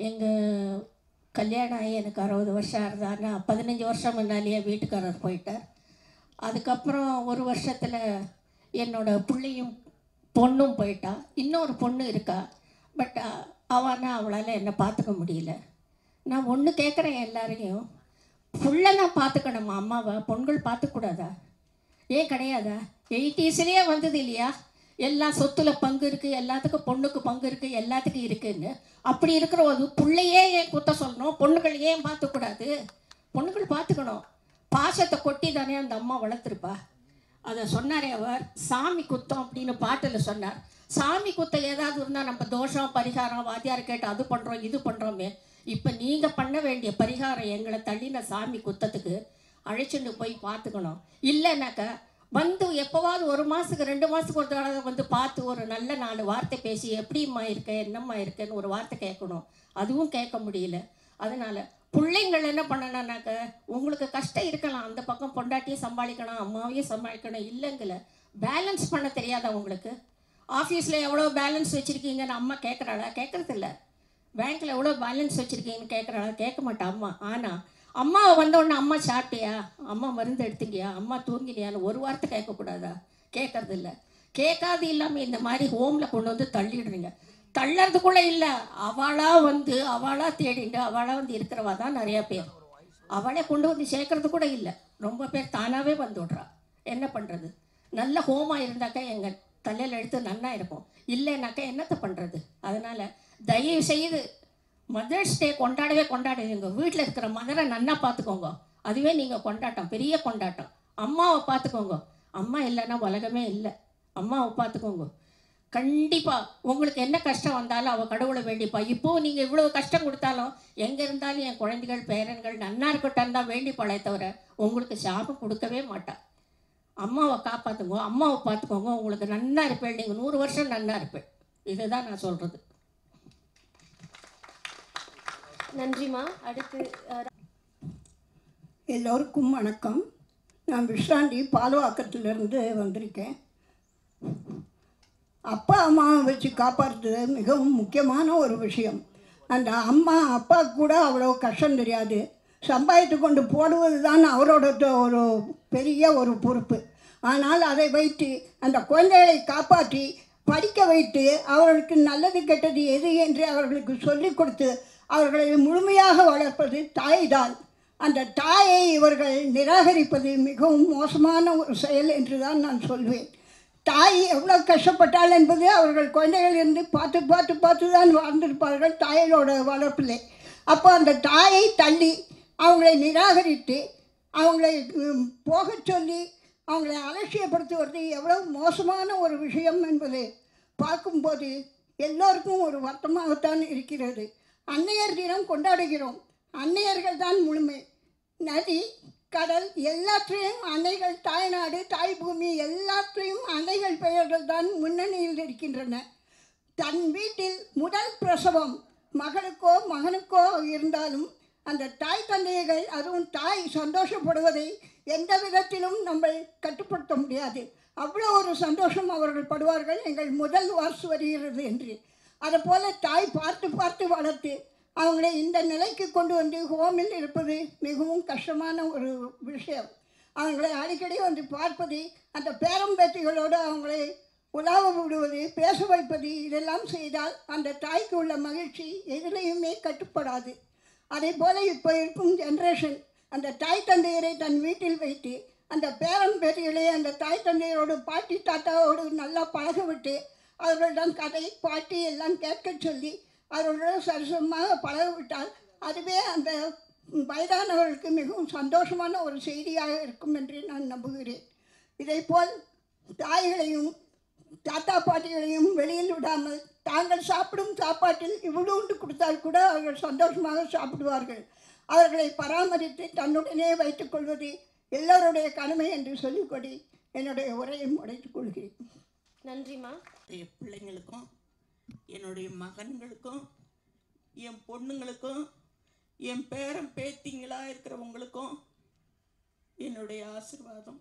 எங்கள் கல்யாணம் ஆகி எனக்கு அறுபது வருஷம் இருந்தாருன்னா பதினஞ்சு வருஷம் முன்னாலேயே வீட்டுக்காரர் போயிட்டார் அதுக்கப்புறம் ஒரு வருஷத்தில் என்னோட பிள்ளையும் பொண்ணும் போயிட்டா இன்னொரு பொண்ணு இருக்கா பட் அவனா அவளால் என்னை பார்த்துக்க முடியல நான் ஒன்று கேட்குறேன் எல்லாரையும் புள்ள நான் பார்த்துக்கணுமா அம்மாவை பொண்கள் பார்த்துக்கூடாதா ஏன் கிடையாதா எயிட்டிஸ்லேயே வந்தது இல்லையா எல்லா சொத்துல பங்கு இருக்குது எல்லாத்துக்கும் பொண்ணுக்கு பங்கு இருக்குது எல்லாத்துக்கும் இருக்குன்னு அப்படி இருக்கிற ஒரு பிள்ளையே ஏன் குத்த சொல்லணும் பொண்ணுகள் ஏன் பார்த்துக்கூடாது பொண்ணுகள் பார்த்துக்கணும் பாசத்தை கொட்டி தானே அந்த அம்மா வளர்த்துருப்பா அதை சொன்னாரே அவர் சாமி குத்தம் அப்படின்னு பாட்டில் சொன்னார் சாமி குத்தம் ஏதாவது இருந்தால் நம்ம தோஷம் பரிகாரம் வாத்தியார் கேட்டு அது பண்ணுறோம் இது பண்ணுறோமே இப்போ நீங்கள் பண்ண வேண்டிய பரிகாரம் எங்களை தள்ளின சாமி குத்தத்துக்கு அழைச்சிட்டு போய் பார்த்துக்கணும் இல்லைனாக்கா வந்து எப்போவாவது ஒரு மாதத்துக்கு ரெண்டு மாதத்துக்கு ஒரு தடவை வந்து பார்த்து ஒரு நல்ல நாலு வார்த்தை பேசி எப்படிம்மா இருக்க என்னம்மா இருக்கேன்னு ஒரு வார்த்தை கேட்கணும் அதுவும் கேட்க முடியல அதனால் பிள்ளைங்கள் என்ன பண்ணணும்னாக்க உங்களுக்கு கஷ்டம் இருக்கலாம் அந்த பக்கம் பொண்டாட்டியும் சமாளிக்கணும் அம்மாவையும் சமாளிக்கணும் இல்லைங்கல பேலன்ஸ் பண்ண தெரியாதா உங்களுக்கு ஆஃபீஸில் எவ்வளோ பேலன்ஸ் வச்சுருக்கீங்கன்னு அம்மா கேட்குறாளா கேட்குறதில்ல பேங்க்கில் எவ்வளோ பேலன்ஸ் வச்சுருக்கீங்கன்னு கேட்குறாளா கேட்க மாட்டா அம்மா ஆனால் அம்மாவை வந்தோடனே அம்மா சாப்பிட்டியா அம்மா மருந்து எடுத்துக்கியா அம்மா தூங்கினியான்னு ஒரு வார்த்தை கேட்கக்கூடாதா கேட்கறதில்ல கேட்காது இல்லாமல் இந்த மாதிரி ஹோமில் கொண்டு வந்து தள்ளிடுறீங்க தள்ளறதுக்குள்ள இல்லை அவளாக வந்து அவளாக தேடிண்டு அவளாக வந்து இருக்கிறவா தான் நிறையா பேர் அவளை கொண்டு வந்து சேர்க்கறது கூட இல்லை ரொம்ப பேர் தானாகவே வந்து விட்றா என்ன பண்ணுறது நல்ல ஹோமாக இருந்தாக்கா எங்கள் தலையில் எடுத்து நன்னா இருக்கும் இல்லைனாக்கா என்னத்தை பண்ணுறது அதனால் தயவு செய்து மதர்ஸ் டே கொண்டாடவே கொண்டாடுவீங்க வீட்டில் இருக்கிற மதரை நன்னா பார்த்துக்கோங்க அதுவே நீங்கள் கொண்டாட்டம் பெரிய கொண்டாட்டம் அம்மாவை பார்த்துக்கோங்க அம்மா இல்லைன்னா உலகமே இல்லை அம்மாவை பார்த்துக்கோங்க கண்டிப்பாக உங்களுக்கு என்ன கஷ்டம் வந்தாலும் அவள் கடவுளை வேண்டிப்பா இப்போது நீங்கள் இவ்வளோ கஷ்டம் கொடுத்தாலும் எங்கே இருந்தாலும் என் குழந்தைகள் பேரன்கள் நன்னா இருக்கட்டும் தான் வேண்டி பழைய தவிர உங்களுக்கு சாபம் கொடுக்கவே மாட்டா அம்மாவை காப்பாற்றுங்க அம்மாவை பார்த்துக்கோங்க உங்களுக்கு நன்னா இருப்பேன் நீங்கள் நூறு வருஷம் நன்னா இருப்பேன் இதுதான் நான் சொல்கிறது நன்றிம்மா அடுத்து அஹ், எல்லோருக்கும் வணக்கம் நான் விஷ்ராண்டி பாலவாக்கத்திலிருந்து வந்திருக்கேன் அப்பா அம்மாவை வச்சு காப்பாற்றுறது மிகவும் முக்கியமான ஒரு விஷயம் அந்த அம்மா அப்பா கூட அவ்வளோ கஷ்டம் தெரியாது சம்பாதித்து கொண்டு போடுவது தான் அவரோட த- ஒரு பெரிய ஒரு பொறுப்பு ஆனால் அதை வைத்து அந்த குழந்தைகளை காப்பாற்றி படிக்க வைத்து அவர்களுக்கு நல்லது கெட்டது எது என்று அவர்களுக்கு சொல்லிக் கொடுத்து அவர்களை முழுமையாக வளர்ப்பது தாய்தான் அந்த தாயை இவர்கள் நிராகரிப்பது மிகவும் மோசமான ஒரு செயல் என்று தான் நான் சொல்வேன் தாய் எவ்வளோ கஷ்டப்பட்டாள் என்பது அவர்கள் குழந்தைகள் இருந்து பார்த்து பார்த்து பார்த்து தான் வாழ்ந்திருப்பார்கள் தாயோட வளர்ப்பிலே அப்போ அந்த தாயை தள்ளி அவங்களை நிராகரித்து அவங்களை ம், போகச் சொல்லி அவங்களை அலட்சியப்படுத்துவது எவ்வளவு மோசமான ஒரு விஷயம் என்பதை பார்க்கும்போது எல்லோருக்கும் ஒரு வருத்தமாகத்தான் இருக்கிறது அன்னையர் தினம் கொண்டாடுகிறோம் அன்னையர்கள் தான் முழுமை நதி கடல் எல்லாற்றையும் அன்னைகள் தாய்நாடு தாய் பூமி எல்லாற்றையும் அன்னைகள் பெயர்கள் தான் முன்னணியில் இருக்கின்றன தன் வீட்டில் முதல் பிரசவம் மகளுக்கோ மகனுக்கோ இருந்தாலும் அந்த தாய் தந்தையர்கள் அதுவும் தாய் சந்தோஷப்படுவதை எந்த விதத்திலும் நம்ம கட்டுப்படுத்த முடியாது அவ்வளோ ஒரு சந்தோஷம் அவர்கள் படுவார்கள் எங்கள் முதல் வாசு வருகிறது என்று அதுபோல தாய் பார்த்து பார்த்து வளர்த்து அவங்களை இந்த நிலைக்கு கொண்டு வந்து ஹோமில் இருப்பது மிகவும் கஷ்டமான ஒரு விஷயம் அவங்களை அடிக்கடி வந்து பார்ப்பது அந்த பேரம்பேத்திகளோடு அவங்களை உலாவ விடுவது பேச வைப்பது இதெல்லாம் செய்தால் அந்த தாய்க்கு உள்ள மகிழ்ச்சி எதிலையுமே கட்டுப்படாது அதே போல் இப்போ இருக்கும் ஜென்ரேஷன் அந்த தாய் தந்தையரை தன் வீட்டில் வைத்து அந்த பேரன் பேத்திகளை அந்த தாய் தந்தையரோடு பாட்டி தாத்தாவோடு நல்லா பழக விட்டு அவர்களிடம் கதை பாட்டி எல்லாம் கேட்க சொல்லி அவர்களுடன் சரிசமமாக பழக விட்டால் அதுவே அந்த வயதானவர்களுக்கு மிகவும் சந்தோஷமான ஒரு செய்தியாக இருக்கும் என்று நான் நம்புகிறேன் இதைப்போல் தாய்களையும் தாத்தா பாட்டிகளையும் வெளியில் விடாமல் தாங்கள் சாப்பிடும் சாப்பாட்டில் இவ்வளோண்டு கொடுத்தால் கூட அவர்கள் சந்தோஷமாக சாப்பிடுவார்கள் அவர்களை பராமரித்து தன்னுடனே வைத்துக் கொள்வது எல்லோருடைய கடமை என்று சொல்லிக்கொடி என்னுடைய உரையை உடைத்துக் கொள்கிறேன் நன்றிம்மா என் பிள்ளைங்களுக்கும் என்னுடைய மகன்களுக்கும் என் பொண்ணுங்களுக்கும் என் பேரன் பேத்திங்களா இருக்கிறவங்களுக்கும் என்னுடைய ஆசீர்வாதம்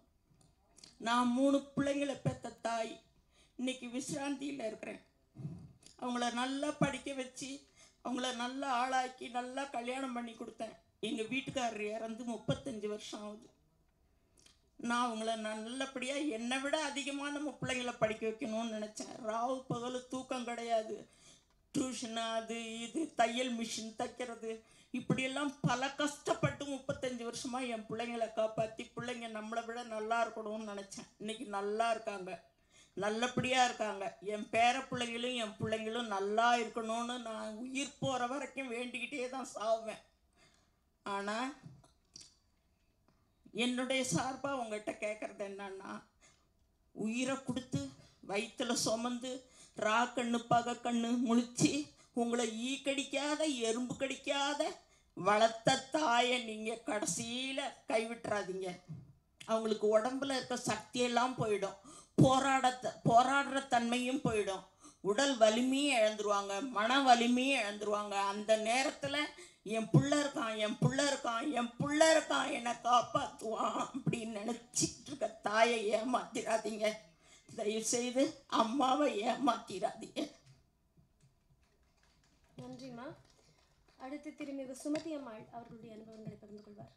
நான் மூணு பிள்ளைங்களை பெத்த தாய் இன்னைக்கு விசிராந்தியில் இருக்கிறேன் அவங்கள நல்லா படிக்க வச்சு அவங்கள நல்லா ஆளாக்கி நல்லா கல்யாணம் பண்ணி கொடுத்தேன் எங்கள் வீட்டுக்காரர் இறந்து முப்பத்தஞ்சு வருஷம் ஆகுது நான் அவங்கள நல்லபடியாக என்னை விட அதிகமாக நம்ம பிள்ளைங்களை படிக்க வைக்கணும்னு நினச்சேன் ராவு பகல் தூக்கம் கிடையாது டியூஷனு அது இது தையல் மிஷின் தைக்கிறது இப்படியெல்லாம் பல கஷ்டப்பட்டு முப்பத்தஞ்சு வருஷமாக என் பிள்ளைங்களை காப்பாற்றி பிள்ளைங்க நம்மளை விட நல்லா இருக்கணும்னு நினச்சேன் இன்னைக்கு நல்லா இருக்காங்க நல்லபடியாக இருக்காங்க என் பேர பிள்ளைங்களும் என் பிள்ளைங்களும் நல்லா இருக்கணும்னு நான் உயிர் போகிற வரைக்கும் வேண்டிக்கிட்டே தான் சாவேன் ஆனால் என்னுடைய சார்பாக உங்கள்கிட்ட கேட்குறது என்னன்னா உயிரை கொடுத்து வயிற்றுல சுமந்து ரா கண்ணு பக கண்ணு முழிச்சு உங்களை ஈ கடிக்காத எறும்பு கடிக்காத வளர்த்த தாயை நீங்கள் கடைசியில் கைவிட்டுறாதீங்க அவங்களுக்கு உடம்புல இருக்க சக்தியெல்லாம் போயிடும் போராட போராடுற தன்மையும் போயிடும் உடல் வலிமையும் இழந்துருவாங்க மன வலிமையும் இழந்துருவாங்க அந்த நேரத்தில் என் புள்ள இருக்கான் என் புள்ள இருக்கான் என் புள்ள இருக்கான் என்னை காப்பாற்றுவான் அப்படின்னு நினச்சிட்டு இருக்க தாயை ஏமாத்திராதீங்க தயவு செய்து அம்மாவை ஏமாத்திராதீங்க நன்றிம்மா அடுத்து திருமிகு சுமதி அம்மாள் அவர்களுடைய அனுபவங்களை பகிர்ந்து கொள்வார்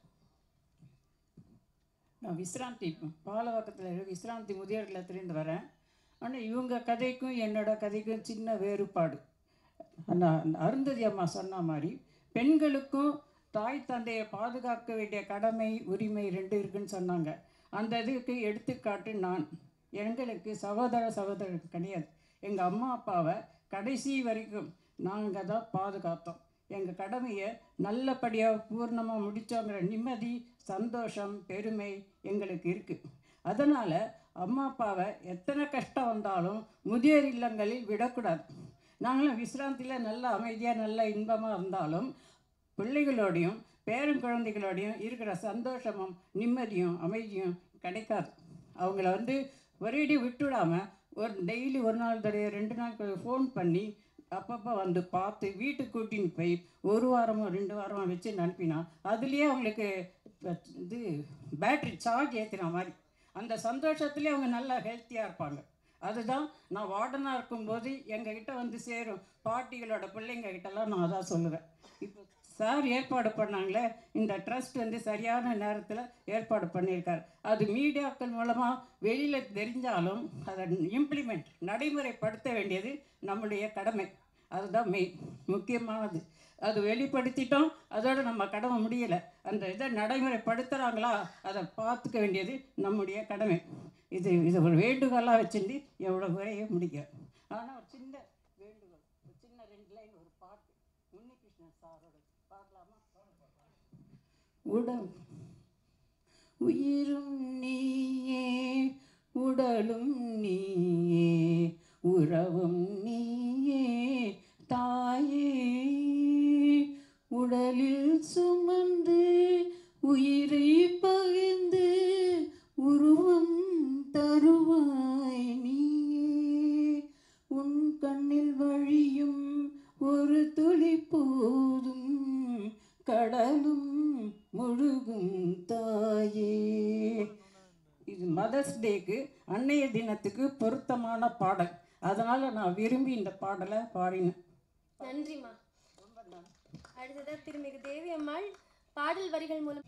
நான் விசிராந்தி பாலவாக்கத்தில் விசிராந்தி முதியோர் இல்லத்துலேருந்து வரேன் ஆனால் இவங்க கதைக்கும் என்னோட கதைக்கும் சின்ன வேறுபாடு நான் அருந்ததி அம்மா சொன்ன மாதிரி பெண்களுக்கும் தாய் தந்தையை பாதுகாக்க வேண்டிய கடமை உரிமை ரெண்டு இருக்குன்னு சொன்னாங்க அந்த இதுக்கு எடுத்துக்காட்டு நான் எங்களுக்கு சகோதர சகோதரர் கிடையாது எங்கள் அம்மா அப்பாவை கடைசி வரைக்கும் நாங்கள் தான் பாதுகாத்தோம் எங்கள் கடமையை நல்லபடியாக பூர்ணமாக முடித்தோங்கிற நிம்மதி சந்தோஷம் பெருமை எங்களுக்கு இருக்குது அதனால் அம்மா அப்பாவை எத்தனை கஷ்டம் வந்தாலும் முதியோர் இல்லங்களில் விடக்கூடாது நாங்களும் விசிராந்தியில் நல்ல அமைதியாக நல்ல இன்பமாக இருந்தாலும் பிள்ளைகளோடையும் பேரன் குழந்தைகளோடையும் இருக்கிற சந்தோஷமும் நிம்மதியும் அமைதியும் கிடைக்காது அவங்கள வந்து ஒரேடி விட்டுடாமல் ஒரு டெய்லி ஒரு நாள் தடவை ரெண்டு நாள் ஃபோன் பண்ணி அப்பப்போ வந்து பார்த்து வீட்டுக்கு கூட்டின்னு போய் ஒரு வாரமோ ரெண்டு வாரமோ வச்சு அனுப்பினா அதுலேயே அவங்களுக்கு இது பேட்ரி சார்ஜ் ஏற்றின மாதிரி அந்த சந்தோஷத்துலேயே அவங்க நல்லா ஹெல்த்தியாக இருப்பாங்க அதுதான் நான் வார்டனாக இருக்கும்போது எங்ககிட்ட வந்து சேரும் பாட்டிகளோட பிள்ளைங்க கிட்டலாம் நான் அதான் சொல்லுவேன் இப்போ சார் ஏற்பாடு பண்ணாங்களே இந்த ட்ரஸ்ட் வந்து சரியான நேரத்தில் ஏற்பாடு பண்ணியிருக்கார் அது மீடியாக்கள் மூலமாக வெளியில் தெரிஞ்சாலும் அதை இம்ப்ளிமெண்ட் நடைமுறைப்படுத்த வேண்டியது நம்முடைய கடமை அதுதான் மெயின் முக்கியமானது அது வெளிப்படுத்திட்டோம் அதோட நம்ம கடமை முடியலை அந்த இதை நடைமுறைப்படுத்துகிறாங்களா அதை பார்த்துக்க வேண்டியது நம்முடைய கடமை இது இது ஒரு வேண்டுகோளாக வச்சுருந்து எவ்வளோ குறைய முடியும் ஆனால் ஒரு சின்ன வேண்டுகோள் ஒரு சின்ன ரெண்டு லைன் ஒரு பாட்டு உன்னிகிருஷ்ணன் சாரோட பாடலாமா உடல் உயிரும் நீயே உடலும் நீயே உறவும் நீயே தாயே உடலில் சுமந்து உயிரை பகிர்ந்து உருவம் தருவாய் நீயே உன் கண்ணில் வழியும் ஒரு துளி போதும் கடலும் முழுகும் தாயே இது மதர்ஸ் டேக்கு அன்னைய தினத்துக்கு பொருத்தமான பாடல் அதனால் நான் விரும்பி இந்த பாடலை பாடினேன் நன்றிம்மா அடுத்ததாக திருமிகு தேவி அம்மாள் பாடல் வரிகள் மூலம்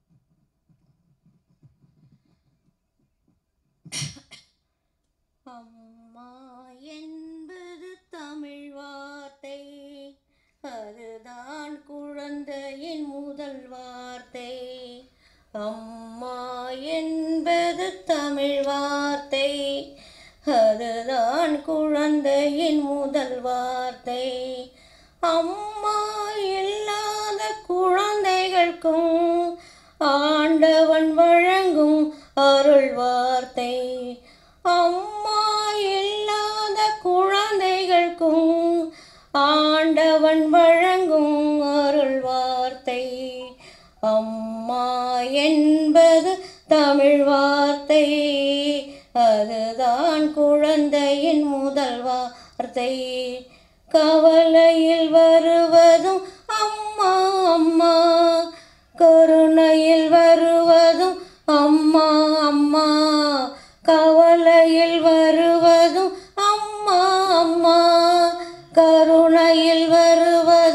அம்மா என்பது தமிழ் வார்த்தை அதுதான் குழந்தையின் முதல் வார்த்தை அம்மா என்பது தமிழ் வார்த்தை அதுதான் குழந்தையின் முதல் வார்த்தை அம்மா இல்லாத குழந்தைகளுக்கும் ஆண்டவன் வழங்கும் அருள் வார்த்தை அம்மா இல்லாத குழந்தைகளுக்கும் ஆண்டவன் வழங்கும் அருள் வார்த்தை அம்மா என்பது தமிழ் வார்த்தை அதுதான் குழந்தையின் முதல் வார்த்தை கவலையில் வருவதும் அம்மா அம்மா கருணையில் வருவதும் அம்மா அம்மா கவலையில் வருவதும் அம்மா அம்மா கருணையில் வருவதும்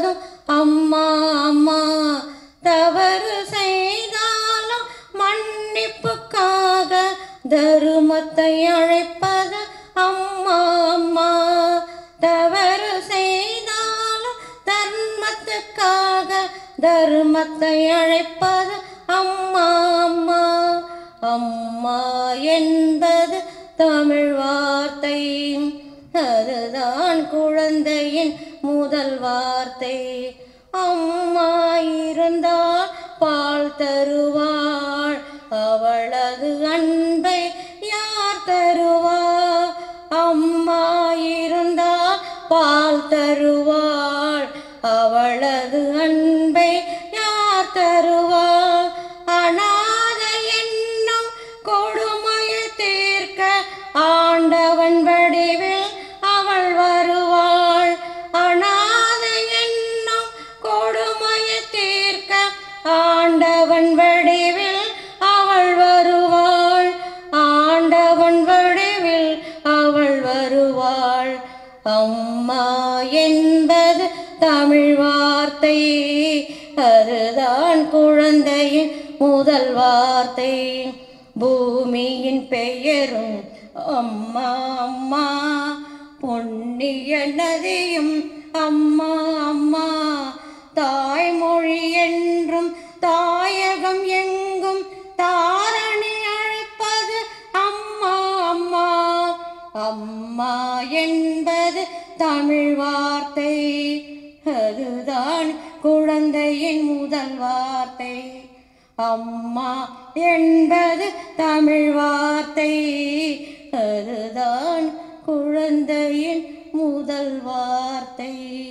தருமத்தை அழைப்பது அம்மா அம்மா தவறு செய்தாலும் தர்மத்துக்காக தருமத்தை அழைப்பது அம்மா அம்மா அம்மா என்பது தமிழ் வார்த்தை அதுதான் குழந்தையின் முதல் வார்த்தை அம்மா இருந்தால் பால் தருவாள் அவளது அன்பை யார் தருவார் அம்மா இருந்தால் பால் தருவாள் அவளது அன்பை யார் தருவாள் அனாதை என்னும் கொடுமையை தீர்க்க ஆண்டவன் வடிவில் அவள் வருவாள் அனாதை என்னும் கொடுமையை தீர்க்க ஆண்டவன் வடிவில் அவள் வருவாள் ஆண்டவன் வடிவில் அவள் வருவாள் அம்மா என்பது தமிழ் வார்த்தை அதுதான் குழந்தையின் முதல் வார்த்தை பூமியின் பெயரும் அம்மா அம்மா பொன்னிய நதியும் அம்மா அம்மா தாய்மொழி என்றும் தாயகம் எங்கும் தாரணி அழைப்பது அம்மா அம்மா அம்மா என்பது தமிழ் வார்த்தை அதுதான் குழந்தையின் முதல் வார்த்தை அம்மா என்பது தமிழ் வார்த்தை அதுதான் குழந்தையின் முதல் வார்த்தை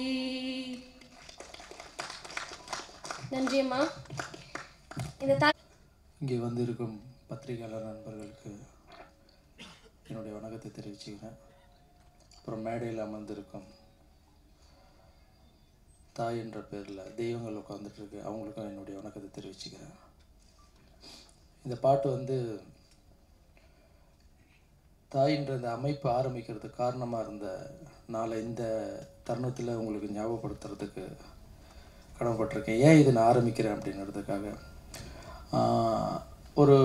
நன்றி அம்மா இந்த தா இங்கே வந்திருக்கும் பத்திரிகையாளர் நண்பர்களுக்கு என்னுடைய வணக்கத்தை தெரிவிச்சுக்கிறேன் அப்புறம் மேடையில் அமர்ந்திருக்கும் தாய் என்ற பேரில் தெய்வங்கள் உட்காந்துட்டு இருக்கு அவங்களுக்கும் என்னுடைய வணக்கத்தை தெரிவிச்சுக்கிறேன் இந்த பாட்டு வந்து தாயின்ற இந்த அமைப்பு ஆரம்பிக்கிறதுக்கு காரணமாக இருந்த நாளை இந்த தருணத்தில் உங்களுக்கு ஞாபகப்படுத்துறதுக்கு கடமைப்பட்டிருக்கேன் ஏன் இது நான் ஆரம்பிக்கிறேன் அப்படின்றதுக்காக ஆஹ், ஒரு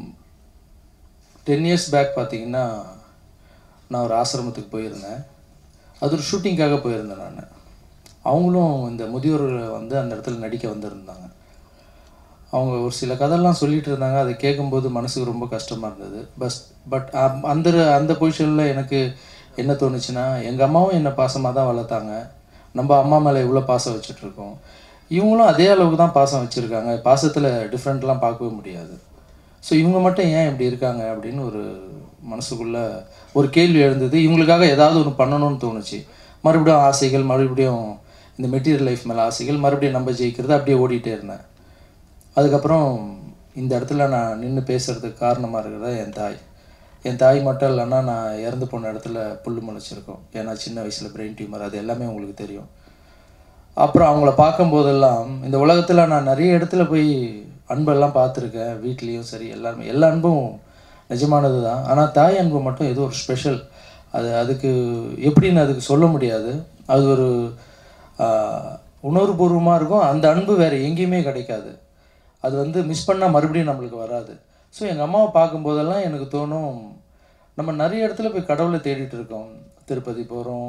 டென் இயர்ஸ் பேக் பார்த்தீங்கன்னா நான் ஒரு ஆசிரமத்துக்கு போயிருந்தேன் அது ஒரு ஷூட்டிங்காக போயிருந்தேன் நான் அவங்களும் இந்த முதியோர்கள் வந்து அந்த இடத்துல நடிக்க வந்திருந்தாங்க அவங்க ஒரு சில கதையெல்லாம் சொல்லிட்டு இருந்தாங்க அதை கேட்கும்போது மனசுக்கு ரொம்ப கஷ்டமாக இருந்தது பஸ் பட் அந்த அந்த பொசிஷனில் எனக்கு என்ன தோணுச்சுன்னா எங்கள் அம்மாவும் என்னை பாசமாக தான் வளர்த்தாங்க நம்ம அம்மா மேலே இவ்வளோ பாசம் வச்சுட்டு இருக்கோம் இவங்களும் அதே அளவுக்கு தான் பாசம் வச்சுருக்காங்க பாசத்தில் டிஃப்ரெண்ட்லாம் பார்க்கவே முடியாது ஸோ இவங்க மட்டும் ஏன் இப்படி இருக்காங்க அப்படின்னு ஒரு மனசுக்குள்ள ஒரு கேள்வி எழுந்தது இவங்களுக்காக ஏதாவது ஒன்று பண்ணணும்னு தோணுச்சு மறுபடியும் ஆசைகள் மறுபடியும் இந்த மெட்டீரியல் லைஃப் மேலே ஆசைகள் மறுபடியும் நம்ம ஜெயிக்கிறது அப்படியே ஓடிட்டே இருந்தேன் அதுக்கப்புறம் இந்த இடத்துல நான் நின்று பேசுகிறதுக்கு காரணமாக இருக்கிறதா என் தாய் என் தாய் மட்டும் இல்லைன்னா நான் இறந்து போன இடத்துல புல் முளைச்சிருக்கோம் ஏன்னா சின்ன வயசில் பிரெயின் டியூமர் அது எல்லாமே உங்களுக்கு தெரியும் அப்புறம் அவங்கள பார்க்கும்போதெல்லாம் இந்த உலகத்தில் நான் நிறைய இடத்துல போய் அன்பெல்லாம் பார்த்துருக்கேன் வீட்லேயும் சரி எல்லாருமே எல்லா அன்பும் நிஜமானது தான் ஆனால் தாய் அன்பு மட்டும் ஏதோ ஒரு ஸ்பெஷல் அது அதுக்கு எப்படின்னு அதுக்கு சொல்ல முடியாது அது ஒரு ஆஹ், உணர்வுபூர்வமாக இருக்கும் அந்த அன்பு வேறு எங்கேயுமே கிடைக்காது அது வந்து மிஸ் பண்ணால் மறுபடியும் நம்மளுக்கு வராது ஸோ எங்கள் அம்மாவை பார்க்கும்போதெல்லாம் எனக்கு தோணும் நம்ம நிறைய இடத்துல போய் கடவுளை தேடிட்டு இருக்கோம் திருப்பதி போகிறோம்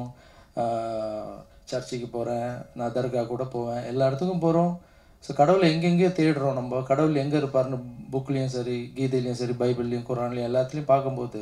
சர்ச்சுக்கு போகிறேன் நான் தர்கா கூட போவேன் எல்லா இடத்துக்கும் போகிறோம் ஸோ கடவுளை எங்கெங்கேயோ தேடுறோம் நம்ம கடவுள் எங்கே இருப்பாருன்னு புக்லேயும் சரி கீதையிலையும் சரி பைபிள்லேயும் குரான்லேயும் எல்லாத்துலேயும் பார்க்கும்போது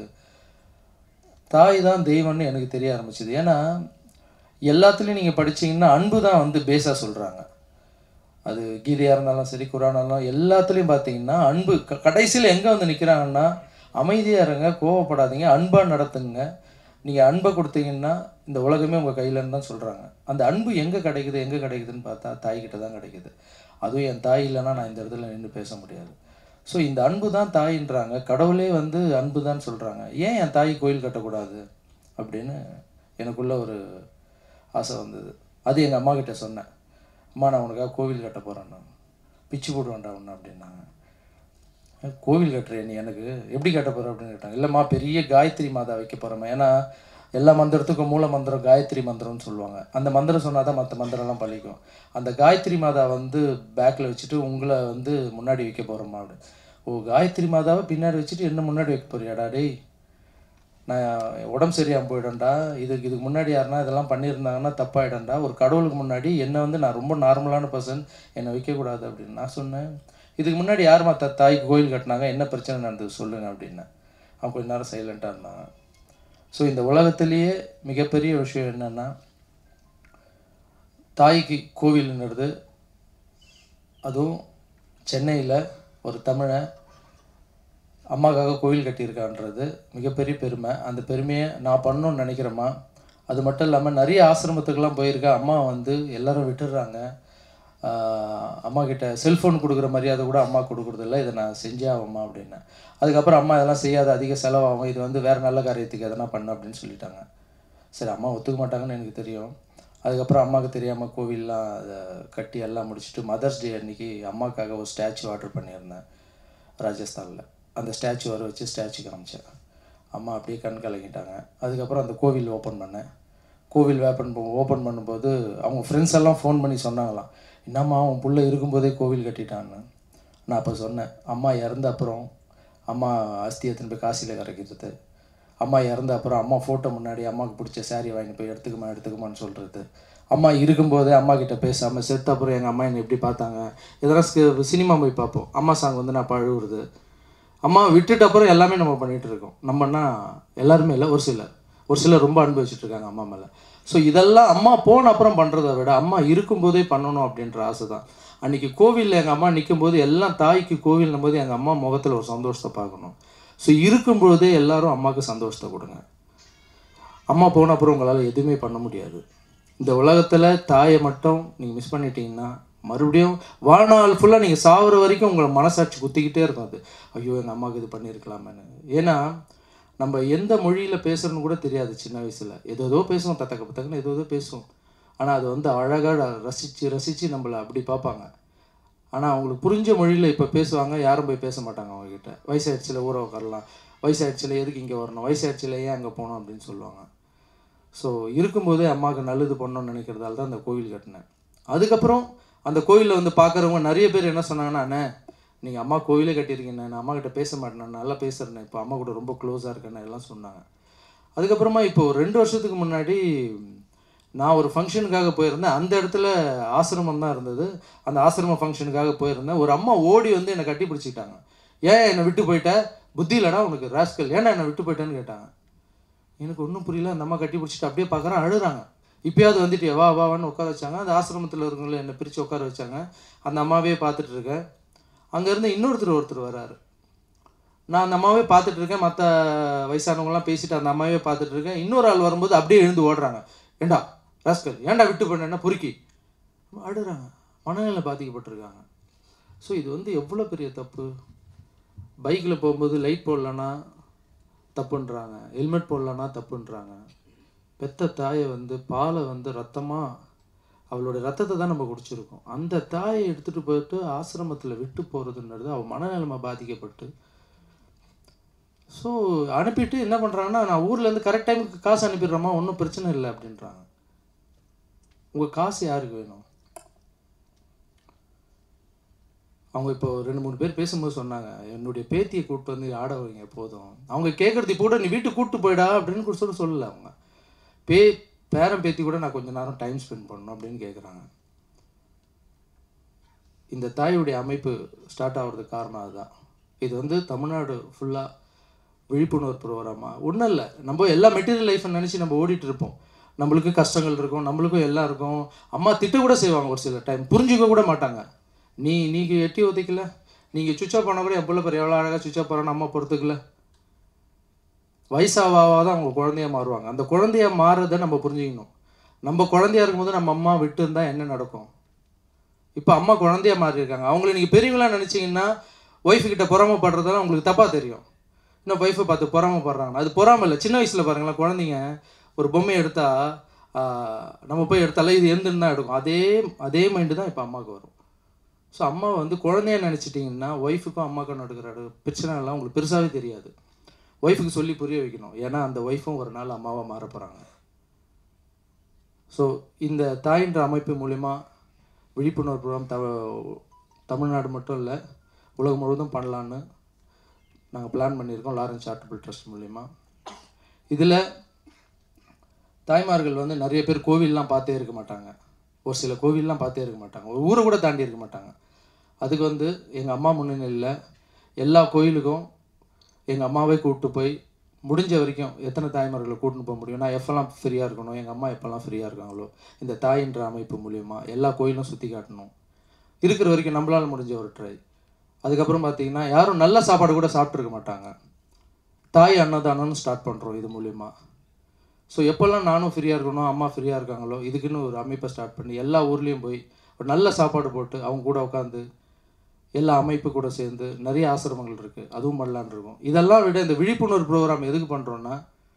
தாய் தான் தெய்வம்னு எனக்கு தெரிய ஆரம்பிச்சது ஏன்னா எல்லாத்துலேயும் நீங்கள் படிச்சீங்கன்னா அன்பு தான் வந்து பேஸாக சொல்கிறாங்க அது கீதையாக இருந்தாலும் சரி குரானாக இருந்தாலும் எல்லாத்துலேயும் பார்த்தீங்கன்னா அன்பு க கடைசியில் எங்கே வந்து நிற்கிறாங்கன்னா அமைதியாக இருங்க கோவப்படாதீங்க அன்பாக நடத்துங்க நீங்கள் அன்பை கொடுத்தீங்கன்னா இந்த உலகமே உங்கள் கையிலன்னு தான் சொல்கிறாங்க அந்த அன்பு எங்கே கிடைக்குது எங்கே கிடைக்குதுன்னு பார்த்தா தாய்கிட்ட தான் கிடைக்குது அதுவும் என் தாய் இல்லைன்னா நான் இந்த இடத்துல நின்று பேச முடியாது ஸோ இந்த அன்பு தான் தாயின்றாங்க கடவுளே வந்து அன்பு தான் சொல்கிறாங்க ஏன் என் தாய் கோயில் கட்டக்கூடாது அப்படின்னு எனக்குள்ள ஒரு ஆசை வந்தது அது எங்கள் அம்மா கிட்ட சொன்னேன் அம்மா நான் உனக்காக கோவில் கட்ட போகிறேன் நான் பிச்சு போடுவேன்டா ஒன்று அப்படின்னாங்க "அஹ், கோவில் கட்டுறேன் நீ எனக்கு எப்படி கட்ட போகிற அப்படின்னு கேட்டாங்க இல்லைம்மா பெரிய காயத்ரி மாதா வைக்க போகிறேம்மா ஏன்னா எல்லா மந்திரத்துக்கும் மூல மந்திரம் காயத்ரி மந்திரம்னு சொல்லுவாங்க அந்த மந்திரம் சொன்னால் தான் மற்ற மந்திரம்லாம் பழிக்கும் அந்த காயத்ரி மாதா வந்து பேக்கில் வச்சுட்டு உங்களை வந்து முன்னாடி வைக்க போகிறோம்மா அப்படின்னு ஓ காயத்ரி மாதாவை பின்னாடி வச்சுட்டு என்ன முன்னாடி வைக்க போறியாடா டேய் நான் உடம்பு சரியாம போயிடும்டா இதுக்கு இதுக்கு முன்னாடி யாருன்னா இதெல்லாம் பண்ணியிருந்தாங்கன்னா தப்பாயிடும்டா ஒரு கடவுளுக்கு முன்னாடி என்னை வந்து நான் ரொம்ப நார்மலான பர்சன் என்னை வைக்கக்கூடாது அப்படின்னு நான் சொன்னேன் இதுக்கு முன்னாடி யாரும்மா த தாய்க்கு கோயில் கட்டினாங்க என்ன பிரச்சனை நடந்தது சொல்லுங்க அப்படின்னேன் அவன் கொஞ்ச நேரம் சைலண்ட்டாக இருந்தாங்க ஸோ இந்த உலகத்திலேயே மிகப்பெரிய விஷயம் என்னென்னா தாய்க்கு கோவில்ங்கிறது அதுவும் சென்னையில் ஒரு தமிழை அம்மாக்காக கோவில் கட்டியிருக்கான்றது மிகப்பெரிய பெருமை அந்த பெருமையை நான் பண்ணணும்னு நினைக்கிறேம்மா அது மட்டும் இல்லாமல் நிறைய ஆசிரமத்துக்கெல்லாம் போயிருக்கேன் அம்மா வந்து எல்லாரும் விட்டுடுறாங்க ஆஹ் அம்மா கிட்ட செல்ஃபோன் கொடுக்குற மரியாதை கூட அம்மா கொடுக்குறதில்ல இதை நான் செஞ்சே ஆகும்மா அப்படின்னேன் அதுக்கப்புறம் அம்மா இதெல்லாம் செய்யாத அதிக செலவாகும் இது வந்து வேறு நல்ல காரியத்துக்கு எதனா பண்ணு அப்படின்னு சொல்லிட்டாங்க சரி அம்மா ஒத்துக்க மாட்டாங்கன்னு எனக்கு தெரியும் அதுக்கப்புறம் அம்மாவுக்கு தெரியாமல் கோவில்லாம் அதை கட்டி எல்லாம் முடிச்சுட்டு மதர்ஸ் டே அன்னைக்கு அம்மாவுக்காக ஒரு ஸ்டாச்சு ஆர்டர் பண்ணியிருந்தேன் ராஜஸ்தானில் அந்த ஸ்டாச்சு வர வச்சு ஸ்டாச்சு காமிச்சேன் அம்மா அப்படியே கண் கலங்கிட்டாங்க அதுக்கப்புறம் அந்த கோவில் ஓப்பன் பண்ணேன் கோவில் ஓப்பன் ஓப்பன் பண்ணும்போது அவங்க ஃப்ரெண்ட்ஸ் எல்லாம் ஃபோன் பண்ணி சொன்னாங்களாம் என்னம்மா அவன் புள்ள இருக்கும்போதே கோவில் கட்டிட்டான்னு நான் அப்போ சொன்னேன் அம்மா இறந்த அப்புறம் அம்மா அஸ்தி எடுத்துன்னு போய் காசியில் கரைக்கிறது அம்மா இறந்த அப்புறம் அம்மா ஃபோட்டோ முன்னாடி அம்மாவுக்கு பிடிச்ச saree வாங்கி போய் எடுத்துக்குமா எடுத்துக்குமான்னு சொல்கிறது அம்மா இருக்கும்போதே அம்மா கிட்ட பேசாமல் செத்த அப்புறம் எங்கள் அம்மா என்னை எப்படி பார்த்தாங்க இதெல்லாம் சினிமா போய் பார்ப்போம் அம்மா சாங் வந்து நான் பழுவுறது அம்மா விட்டுட்ட அப்புறம் எல்லாமே நம்ம பண்ணிகிட்டு இருக்கோம் நம்மன்னா எல்லாருமே இல்லை ஒரு சிலர் ஒரு சிலர் ரொம்ப அனுபவிச்சுட்டு இருக்காங்க அம்மா மேலே ஸோ இதெல்லாம் அம்மா போன அப்புறம் பண்ணுறத விட அம்மா இருக்கும்போதே பண்ணணும் அப்படின்ற ஆசை தான் அன்றைக்கி கோவிலில் எங்கள் அம்மா நிற்கும்போது எல்லாம் தாய்க்கு கோவில்னும் போது எங்கள் அம்மா முகத்தில் ஒரு சந்தோஷத்தை பார்க்கணும் ஸோ இருக்கும்பொழுதே எல்லாரும் அம்மாவுக்கு சந்தோஷத்தை கொடுங்க அம்மா போன அப்புறம் உங்களால் எதுவுமே பண்ண முடியாது இந்த உலகத்தில் தாயை மட்டும் நீங்கள் மிஸ் பண்ணிட்டீங்கன்னா மறுபடியும் வாழ்நாள் ஃபுல்லாக நீங்கள் சாகுற வரைக்கும் உங்களை மனசாட்சி குத்திக்கிட்டே இருக்கும் அது ஐயோ எங்கள் அம்மாவுக்கு இது பண்ணியிருக்கலாமேன்னு ஏன்னா நம்ம எந்த மொழியில் பேசுகிறோன்னு கூட தெரியாது சின்ன வயசில் ஏதோ ஏதோ பேசுவோம் தத்தக்க பத்தக்கன்னு ஏதோ ஏதோ பேசுவோம் ஆனால் அது வந்து அழகாக ரசித்து ரசித்து நம்மளை அப்படி பார்ப்பாங்க ஆனால் அவங்களுக்கு புரிஞ்ச மொழியில் இப்போ பேசுவாங்க யாரும் போய் பேச மாட்டாங்க அவங்கக்கிட்ட வயசாயிடுச்சில் ஊற உட்காரலாம் வயசாயிடுச்சில் எதுக்கு இங்கே வரணும் வயசாயிடுச்சில் ஏன் அங்கே போகணும் அப்படின்னு சொல்லுவாங்க ஸோ இருக்கும்போதே அம்மாவுக்கு நல்லது பண்ணணும்னு நினைக்கிறதால தான் அந்த கோவில் கட்டினேன் அதுக்கப்புறம் அந்த கோவிலில் வந்து பார்க்குறவங்க நிறைய பேர் என்ன சொன்னாங்கன்னா அண்ணே நீங்கள் அம்மா கோவிலே கட்டியிருக்கீங்க நான் அம்மா கிட்ட பேச மாட்டேன் நல்லா பேசுகிறேன் இப்போ அம்மா கூட ரொம்ப க்ளோஸாக இருக்கேன்னு எல்லாம் சொன்னாங்க அதுக்கப்புறமா இப்போ ஒரு ரெண்டு வருஷத்துக்கு முன்னாடி நான் ஒரு ஃபங்க்ஷனுக்காக போயிருந்தேன் அந்த இடத்துல ஆசிரமம் தான் இருந்தது அந்த ஆசிரம ஃபங்க்ஷனுக்காக போயிருந்தேன் ஒரு அம்மா ஓடி வந்து என்னை கட்டி பிடிச்சிக்கிட்டாங்க ஏன் என்னை விட்டு போயிட்ட புத்தி இல்லடா உனக்கு ராஸ்கல் ஏன்டா என்னை விட்டு போயிட்டேன்னு கேட்டாங்க எனக்கு ஒன்றும் புரியல அந்த அம்மா கட்டி பிடிச்சிட்டு அப்படியே பார்க்குறேன் அழுறாங்க இப்பயாவது வந்துட்டு வா வான்னு உட்கார வச்சாங்க அந்த ஆசிரமத்தில் இருக்கவங்கள என்னை பிரித்து உட்கார வச்சாங்க அந்த அம்மாவே பார்த்துட்டு இருக்கேன் அங்கேருந்து இன்னொருத்தர் ஒருத்தர் வராரு நான் அந்த அம்மாவே பார்த்துட்டு இருக்கேன் மற்ற வயசானவங்கலாம் பேசிட்டு அந்த அம்மாவே பார்த்துட்டு இருக்கேன் இன்னொரு ஆள் வரும்போது அப்படியே எழுந்து ஓடுறாங்க ஏண்டா ராஸ்கல் ஏன்டா விட்டு பண்ணேன்னா பொறுக்கி அழுறாங்க மனநிலை பாதிக்கப்பட்டிருக்காங்க ஸோ இது வந்து எவ்வளோ பெரிய தப்பு பைக்கில் போகும்போது லைட் போடலன்னா தப்புன்றாங்க ஹெல்மெட் போடலன்னா தப்புன்றாங்க பெத்த தாயை வந்து பாலை வந்து ரத்தமாக அவளோட ரத்தத்தை தான் நம்ம குடிச்சிருக்கோம் அந்த தாயை எடுத்துகிட்டு போயிட்டு ஆசிரமத்தில் விட்டு போகிறதுன்றது அவள் மனநிலைமை பாதிக்கப்பட்டு ஸோ அனுப்பிட்டு என்ன பண்ணுறாங்கன்னா நான் ஊர்லேருந்து கரெக்ட் டைமுக்கு காசு அனுப்பிடுறோமா ஒன்றும் பிரச்சனை இல்லை அப்படின்றாங்க உங்கள் காசு யாருக்கு வேணும் அவங்க இப்போ ரெண்டு மூணு பேர் பேசும்போது சொன்னாங்க என்னுடைய பேத்தியை கூப்பிட்டு வந்து ஆட வைங்க போதும் அவங்க கேட்குறது கூட நீ வீட்டுக்கு கூப்பிட்டு போயிடா அப்படின்னு கூட சொல்ல சொல்லல அவங்க பே பேரன் பேத்தி கூட நான் கொஞ்ச நேரம் டைம் ஸ்பெண்ட் பண்ணணும் அப்படின்னு கேட்குறாங்க இந்த தாயுடைய அமைப்பு ஸ்டார்ட் ஆகிறதுக்கு காரணம் அதுதான் இது வந்து தமிழ்நாடு ஃபுல்லாக விழிப்புணர்வு ப்ரோக்ராமாக ஒன்றும் இல்லை நம்ம எல்லா மெட்டீரியல் லைஃப்பை நினச்சி நம்ம ஓடிட்டு இருப்போம் நம்மளுக்கு கஷ்டங்கள் இருக்கும் நம்மளுக்கும் எல்லாம் இருக்கும் அம்மா திட்ட கூட செய்வாங்க ஒரு சில டைம் புரிஞ்சுக்க கூட மாட்டாங்க நீ நீங்கள் எட்டி ஒதைக்கல நீங்கள் சுவிட்ச் ஆஃப் பண்ண கூட என் பிள்ளை பேர் எவ்வளோ அழகாக சுவிட்ச் ஆஃப் பண்ணணும் அம்மா பொறுத்துக்கல வயசாவாக தான் அவங்க குழந்தையா மாறுவாங்க அந்த குழந்தையா மாறுறதை நம்ம புரிஞ்சுக்கணும் நம்ம குழந்தையா இருக்கும்போது நம்ம அம்மா விட்டு இருந்தால் என்ன நடக்கும் இப்போ அம்மா குழந்தையா மாறி இருக்காங்க அவங்கள நீங்கள் பெரியவங்களா நினச்சிங்கன்னா ஒய்ஃபு கிட்ட பொறாமப்படுறதெல்லாம் உங்களுக்கு தப்பாக தெரியும் இன்னும் ஒய்ஃபை பார்த்து பொறாமப்படுறாங்க அது பொறாம இல்லை சின்ன வயசில் பாருங்களேன் குழந்தைங்க ஒரு பொம்மையை எடுத்தால் நம்ம போய் எடுத்தாலே இது எந்தன்னு தான் எடுக்கும் அதே அதே மைண்டு தான் இப்போ அம்மாவுக்கு வரும் ஸோ அம்மாவை வந்து குழந்தைய நினச்சிட்டிங்கன்னா ஒய்ஃபுக்கும் அம்மாவுக்கும் நடக்கிற பிரச்சனை எல்லாம் உங்களுக்கு பெருசாகவே தெரியாது ஒய்ஃபுக்கு சொல்லி புரிய வைக்கணும் ஏன்னா அந்த ஒய்ஃபும் ஒரு நாள் அம்மாவாக மாற போகிறாங்க ஸோ இந்த தாயின்ற அமைப்பு மூலிமா விழிப்புணர்வு ப்ரோக்ராம் த தமிழ்நாடு மட்டும் இல்லை உலகம் முழுவதும் பண்ணலான்னு நாங்கள் பிளான் பண்ணியிருக்கோம் லாரன்ஸ் சாரிட்டபிள் ட்ரஸ்ட் மூலிமா இதில் தாய்மார்கள் வந்து நிறைய பேர் கோவில்லாம் பார்த்தே இருக்க மாட்டாங்க ஒரு சில கோவில்லாம் பார்த்தே இருக்க மாட்டாங்க ஒரு ஊரை கூட தாண்டி இருக்க மாட்டாங்க அதுக்கு வந்து எங்கள் அம்மா முன்னணியில் எல்லா கோயிலுக்கும் எங்கள் அம்மாவே கூப்பிட்டு போய் முடிஞ்ச வரைக்கும் எத்தனை தாய்மார்களை கூட்டின்னு போக முடியும் நான் எப்போல்லாம் ஃப்ரீயாக இருக்கணும் எங்கள் அம்மா எப்போல்லாம் ஃப்ரீயாக இருக்காங்களோ இந்த தாயின்ற அமைப்பு மூலியமா எல்லா கோயிலும் சுற்றி காட்டணும் இருக்கிற வரைக்கும் நம்மளால் முடிஞ்ச ஒரு ட்ரை அதுக்கப்புறம் பார்த்தீங்கன்னா யாரும் நல்ல சாப்பாடு கூட சாப்பிட்ருக்க மாட்டாங்க தாய் அன்னதானம்னு ஸ்டார்ட் பண்ணுறோம் இது மூலிமா ஸோ எப்போல்லாம் நானும் ஃப்ரீயாக இருக்கணும் அம்மா ஃப்ரீயாக இருக்காங்களோ இதுக்குன்னு ஒரு அமைப்பை ஸ்டார்ட் பண்ணி எல்லா ஊர்லேயும் போய் ஒரு நல்ல சாப்பாடு போட்டு அவங்க கூட உட்காந்து எல்லா அமைப்பு கூட சேர்ந்து நிறைய ஆசிரமங்கள் இருக்குது அதுவும் பண்ணலான்னு இருக்கும் இதெல்லாம் விட இந்த விழிப்புணர்வு ப்ரோக்ராம் எதுக்கு பண்ணுறோன்னா